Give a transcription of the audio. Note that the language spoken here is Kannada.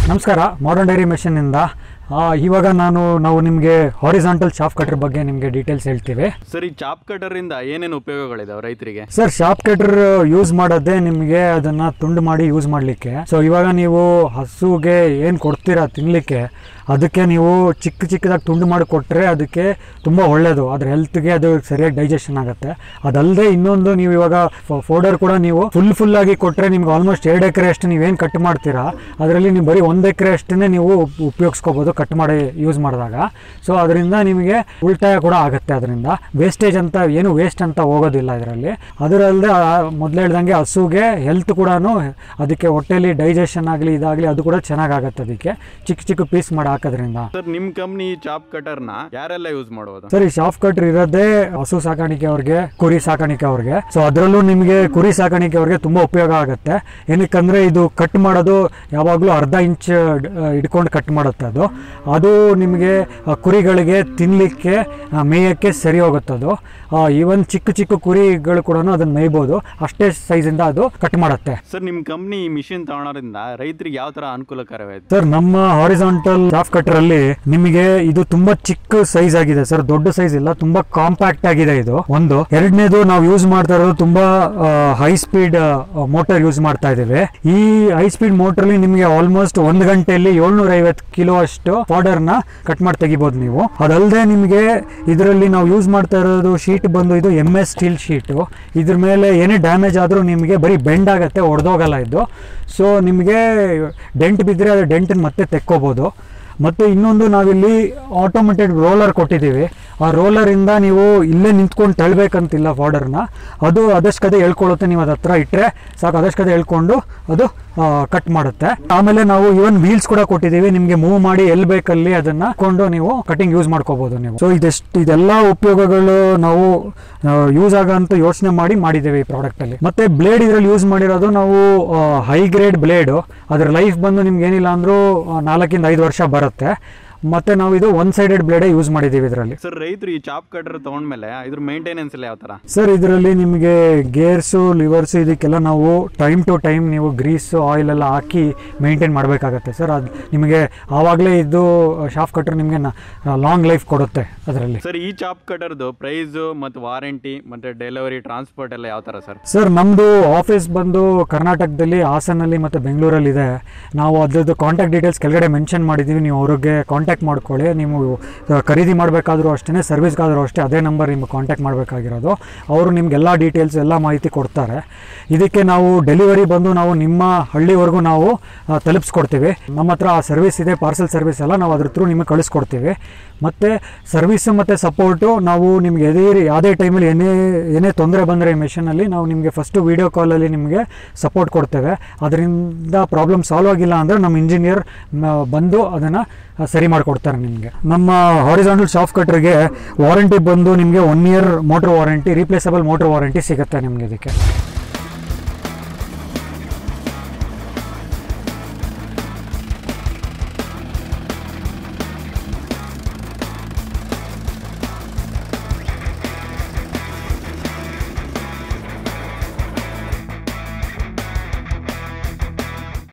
ನಮಸ್ಕಾರ ಮಾಡರ್ನ್ ಡೈರಿ ಮೆಷಿನಿಂದ ಇವಾಗ ನಾನು ನಾವು ನಿಮಗೆ ಹಾರಿಸಾಂಟಲ್ ಶಾಫ್ ಕಟರ್ ಬಗ್ಗೆ ನಿಮಗೆ ಡೀಟೇಲ್ಸ್ ಹೇಳ್ತೀವಿ ಸರ್ ಈ ಚಾಪ್ ಕಟರಿಂದ ಏನೇನು ಉಪಯೋಗಗಳಿದಾವೆ ರೈತರಿಗೆ ಸರ್ ಶಾಪ್ ಕಟರ್ ಯೂಸ್ ಮಾಡೋದೇ ನಿಮಗೆ ಅದನ್ನ ತುಂಡು ಮಾಡಿ ಯೂಸ್ ಮಾಡಲಿಕ್ಕೆ ಸೊ ಇವಾಗ ನೀವು ಹಸುಗೆ ಏನು ಕೊಡ್ತೀರಾ ತಿನ್ನಲಿಕ್ಕೆ ಅದಕ್ಕೆ ನೀವು ಚಿಕ್ಕ ಚಿಕ್ಕದಾಗಿ ತುಂಡು ಮಾಡಿ ಕೊಟ್ಟರೆ ಅದಕ್ಕೆ ತುಂಬ ಒಳ್ಳೆಯದು ಅದ್ರ ಹೆಲ್ತ್ಗೆ ಅದು ಸರಿಯಾಗಿ ಡೈಜೆಷನ್ ಆಗುತ್ತೆ ಅದಲ್ಲದೆ ಇನ್ನೊಂದು ನೀವು ಇವಾಗ ಫೋಡರ್ ಕೂಡ ನೀವು ಫುಲ್ ಫುಲ್ ಆಗಿ ಕೊಟ್ಟರೆ ನಿಮ್ಗೆ ಆಲ್ಮೋಸ್ಟ್ ಎರಡು ಎಕರೆ ಅಷ್ಟು ನೀವೇನು ಕಟ್ ಮಾಡ್ತೀರಾ ಅದರಲ್ಲಿ ನೀವು ಬರೀ ಒಂದು ಎಕರೆ ಅಷ್ಟೇ ನೀವು ಉಪ್- ಉಪಯೋಗಿಸ್ಕೋಬೋದು ಕಟ್ ಮಾಡಿ ಯೂಸ್ ಮಾಡಿದಾಗ ಸೊ ಅದರಿಂದ ನಿಮಗೆ ಉಳಿತಾಯ ಕೂಡ ಆಗುತ್ತೆ ಅದರಿಂದ ವೇಸ್ಟೇಜ್ ಅಂತ ಏನು ವೇಸ್ಟ್ ಅಂತ ಹೋಗೋದಿಲ್ಲ ಇದರಲ್ಲಿ ಅದರಲ್ಲದೆ ಮೊದಲು ಹೇಳ್ದಂಗೆ ಹಸುಗೆ ಹೆಲ್ತ್ ಕೂಡ ಅದಕ್ಕೆ ಹೊಟ್ಟೆಲಿ ಡೈಜೆಷನ್ ಆಗಲಿ ಇದಾಗಲಿ ಅದು ಕೂಡ ಚೆನ್ನಾಗಾಗತ್ತೆ ಅದಕ್ಕೆ ಚಿಕ್ಕ ಚಿಕ್ಕ ಪೀಸ್ ಮಾಡಿ ಹಾಕೋದ್ರಿಂದ ಸರ್ ನಿಮ್ ಕಂಪ್ನಿ ಈ ಚಾಪ್ ಕಟರ್ನ ಯಾರೆಲ್ಲ ಯೂಸ್ ಮಾಡ್ಬೋದು ಸರ್ ಈ ಶಾಫ್ ಕಟ್ರ್ ಇರೋದೇ ಹಸು ಸಾಕಾಣಿಕೆ ಅವ್ರಿಗೆ ಕುರಿ ಸಾಕಾಣಿಕೆ ಅವ್ರಿಗೆ ಸೊ ಅದರಲ್ಲೂ ನಿಮಗೆ ಕುರಿ ಸಾಕಾಣಿಕೆ ಅವ್ರಿಗೆ ತುಂಬ ಉಪಯೋಗ ಆಗುತ್ತೆ ಏನಕ್ಕಂದ್ರೆ ಇದು ಕಟ್ ಮಾಡೋದು ಯಾವಾಗಲೂ ಅರ್ಧ ಇಂಚ್ ಇಟ್ಕೊಂಡು ಕಟ್ ಮಾಡುತ್ತೆ ಅದು ಅದು ನಿಮಗೆ ಆ, ಕುರಿಗಳಿಗೆ ತಿನ್ನಲಿಕ್ಕೆ ಮೇಯಕ್ಕೆ ಸರಿ ಹೋಗುತ್ತೆ ಅದು ಈವನ್ ಚಿಕ್ಕ ಚಿಕ್ಕ ಕುರಿಗಳು ಕೂಡ ಅದನ್ನ ಮೇಯ್ಬೋದು ಅಷ್ಟೇ ಸೈಜಿಂದ ಅದು ಕಟ್ ಮಾಡುತ್ತೆ ಸರ್ ನಿಮ್ ಕಂಪ್ನಿ ಈ ಮಿಷಿನ್ ತಗೊಳೋದ್ರಿಂದ ರೈತರಿಗೆ ಯಾವ ತರ ಅನುಕೂಲಕರವಾಯ್ತು ಸರ್ ನಮ್ಮ ಹಾರಿಸಾಂಟಲ್ ಶಾಫ್ ಕಟರ್ ಅಲ್ಲಿ ನಿಮಗೆ ಇದು ತುಂಬಾ ಚಿಕ್ಕ ಸೈಜ್ ಆಗಿದೆ ಸರ್ ದೊಡ್ಡ ಸೈಜ್ ಇಲ್ಲ ತುಂಬಾ ಕಾಂಪ್ಯಾಕ್ಟ್ ಆಗಿದೆ ಇದು ಒಂದು ಎರಡನೇದು ನಾವು ಯೂಸ್ ಮಾಡ್ತಾ ಇರೋದು ತುಂಬಾ ಹೈ ಸ್ಪೀಡ್ ಮೋಟರ್ ಯೂಸ್ ಮಾಡ್ತಾ ಇದ್ದೇವೆ ಈ ಹೈ ಸ್ಪೀಡ್ ಮೋಟರ್ ಅಲ್ಲಿ ನಿಮಗೆ ಆಲ್ಮೋಸ್ಟ್ ಒಂದು ಗಂಟೆಯಲ್ಲಿ ಏಳ್ನೂರ ಐವತ್ತು ಕಿಲೋ ಅಷ್ಟು ಪೌಡರ್ ನ ಕಟ್ ಮಾಡಿ ತೆಗಿಬಹುದು ನೀವು ಅದಲ್ಲದೆ ನಿಮಗೆ ಇದರಲ್ಲಿ ನಾವು ಯೂಸ್ ಮಾಡ್ತಾ ಇರೋದು ಶೀಟ್ ಬಂದು ಇದು ಎಮ್ ಎಸ್ ಸ್ಟೀಲ್ ಶೀಟು ಇದ್ರ ಮೇಲೆ ಏನೇ ಡ್ಯಾಮೇಜ್ ಆದರೂ ನಿಮಗೆ ಬರೀ ಬೆಂಡ್ ಆಗುತ್ತೆ ಒಡೆದೋಗಲ್ಲ ಇದು ಸೊ ನಿಮಗೆ ಡೆಂಟ್ ಬಿದ್ದರೆ ಅದು ಡೆಂಟನ್ನು ಮತ್ತೆ ತೆಕ್ಕೋಬೋದು ಮತ್ತು ಇನ್ನೊಂದು ನಾವಿಲ್ಲಿ ಆಟೋಮೆಟೆಡ್ ರೋಲರ್ ಕೊಟ್ಟಿದ್ದೀವಿ ಆ ರೋಲರಿಂದ ನೀವು ಇಲ್ಲೇ ನಿಂತ್ಕೊಂಡು ತಳ್ಳಬೇಕಂತಿಲ್ಲ ಫಾರ್ಡರ್ನ ಅದು ಅದಷ್ಟಕ್ಕದೇ ಹೇಳ್ಕೊಳ್ಳುತ್ತೆ ನೀವು ಅದ ಹತ್ರ ಇಟ್ಟರೆ ಸಾಕು ಅದಷ್ಟಕ್ಕದೇ ಹೇಳ್ಕೊಂಡು ಅದು ಕಟ್ ಮಾಡುತ್ತೆ ಆಮೇಲೆ ನಾವು ಇವನ್ ವೀಲ್ಸ್ ಕೂಡ ಕೊಟ್ಟಿದ್ದೀವಿ ನಿಮಗೆ ಮೂವ್ ಮಾಡಿ ಎಲ್ಲಿ ಬೇಕಲ್ಲಿ ಅದನ್ನ ಕೊಂಡು ನೀವು ಕಟಿಂಗ್ ಯೂಸ್ ಮಾಡ್ಕೋಬಹುದು ನೀವು ಸೊ ಇದೆಷ್ಟು ಇದೆಲ್ಲ ಉಪಯೋಗಗಳು ನಾವು ಯೂಸ್ ಆಗಂತ ಯೋಚನೆ ಮಾಡಿ ಮಾಡಿದ್ದೇವೆ ಈ ಪ್ರಾಡಕ್ಟ್ ಅಲ್ಲಿ ಮತ್ತೆ ಬ್ಲೇಡ್ ಇದ್ರಲ್ಲಿ ಯೂಸ್ ಮಾಡಿರೋದು ನಾವು ಹೈ ಗ್ರೇಡ್ ಬ್ಲೇಡ್ ಅದ್ರ ಲೈಫ್ ಬಂದು ನಿಮ್ಗೆ ಏನಿಲ್ಲ ಅಂದ್ರೂ ಆ, ನಾಲ್ಕಿಂದ ಐದು ವರ್ಷ ಬರುತ್ತೆ ಮತ್ತೆ ನಾವು ಇದು ಒನ್ ಸೈಡೆಡ್ ಬ್ಲೇಡೇ ಯೂಸ್ ಮಾಡಿದ್ದೀವಿ ಇದರಲ್ಲಿ ಸರ್ ರೈತರು ಈ ಚಾಪ್ ಕಟರ್ ತಗೊಂಡ್ಮೇಲೆ ಇದ್ರ ಮೇಂಟೆನೆನ್ಸ್ ಎಲ್ಲ ಯಾವ ತರ ಸರ್ ಇದರಲ್ಲಿ ನಿಮಗೆ ಗೇರ್ಸು ಲಿವರ್ಸು ಇದಕ್ಕೆಲ್ಲ ನಾವು ಟೈಮ್ ಟು ಟೈಮ್ ನೀವು ಗ್ರೀಸು ಆಯಿಲ್ ಎಲ್ಲ ಹಾಕಿ ಮೇಂಟೈನ್ ಮಾಡಬೇಕಾಗತ್ತೆ ಸರ್ ಅದು ನಿಮಗೆ ಆವಾಗಲೇ ಇದು ಶಾಫ್ ಕಟ್ರ್ ನಿಮಗೆ ಲಾಂಗ್ ಲೈಫ್ ಕೊಡುತ್ತೆ ಅದರಲ್ಲಿ ಸರ್ ಈ ಚಾಪ್ ಕಟರ್ದು ಪ್ರೈಸ್ ಮತ್ತು ವಾರಂಟಿ ಮತ್ತೆ ಡೆಲಿವರಿ ಟ್ರಾನ್ಸ್ಪೋರ್ಟ್ ಎಲ್ಲ ಯಾವ ತರ ಸರ್ ಸರ್ ನಮ್ಮದು ಆಫೀಸ್ ಬಂದು ಕರ್ನಾಟಕದಲ್ಲಿ ಹಾಸನಲ್ಲಿ ಮತ್ತು ಬೆಂಗಳೂರಲ್ಲಿ ಇದೆ ನಾವು ಅದ್ರದ್ದು ಕಾಂಟ್ಯಾಕ್ಟ್ ಡೀಟೇಲ್ಸ್ ಕೆಳಗಡೆ ಮೆನ್ಷನ್ ಮಾಡಿದ್ದೀವಿ ನೀವು ಅವ್ರಿಗೆ ಕಾಂಟ್ಯಾಕ್ಟ್ ಮಾಡ್ಕೊಳ್ಳಿ ನೀವು ಆ, ಖರೀದಿ ಮಾಡಬೇಕಾದ್ರೂ ಅಷ್ಟೇ ಸರ್ವಿಸ್ಗಾದರೂ ಅಷ್ಟೇ ಅದೇ ನಂಬರ್ ನಿಮ್ಗೆ ಕಾಂಟ್ಯಾಕ್ಟ್ ಮಾಡಬೇಕಾಗಿರೋದು ಅವರು ನಿಮ್ಗೆಲ್ಲ ಡೀಟೇಲ್ಸ್ ಎಲ್ಲ ಮಾಹಿತಿ ಕೊಡ್ತಾರೆ ಇದಕ್ಕೆ ನಾವು ಡೆಲಿವರಿ ಬಂದು ನಾವು ನಿಮ್ಮ ಹಳ್ಳಿವರೆಗೂ ನಾವು ಆ, ತಲುಪಿಸ್ಕೊಡ್ತೀವಿ ನಮ್ಮ ಹತ್ರ ಆ ಸರ್ವಿಸ್ ಇದೆ ಪಾರ್ಸಲ್ ಸರ್ವಿಸ್ ಎಲ್ಲ ನಾವು ಅದ್ರ ಥ್ರೂ ನಿಮಗೆ ಕಳಿಸ್ಕೊಡ್ತೀವಿ ಮತ್ತು ಸರ್ವಿಸು ಮತ್ತು ಸಪೋರ್ಟು ನಾವು ನಿಮ್ಗೆ ಎದೇ ಯಾವುದೇ ಟೈಮಲ್ಲಿ ಏನೇ ಏನೇ ತೊಂದರೆ ಬಂದರೆ ಈ ಮೆಷಿನಲ್ಲಿ ನಾವು ನಿಮಗೆ ಫಸ್ಟು ವೀಡಿಯೋ ಕಾಲಲ್ಲಿ ನಿಮಗೆ ಸಪೋರ್ಟ್ ಕೊಡ್ತೇವೆ ಅದರಿಂದ ಪ್ರಾಬ್ಲಮ್ ಸಾಲ್ವ್ ಆಗಿಲ್ಲ ಅಂದರೆ ನಮ್ಮ ಇಂಜಿನಿಯರ್ ಬಂದು ಅದನ್ನು ಸರಿ ಮಾಡಿಕೊಡ್ತಾರೆ ನಿಮಗೆ ನಮ್ಮ ಹಾರಿಸಾಂಟಲ್ ಶಾಫ್ ಕಟ್ರಿಗೆ ವಾರಂಟಿ ಬಂದು ನಿಮಗೆ one year motor warranty replaceable motor warranty ಸಿಗುತ್ತೆ ನಿಮಗೆ ಇದಕ್ಕೆ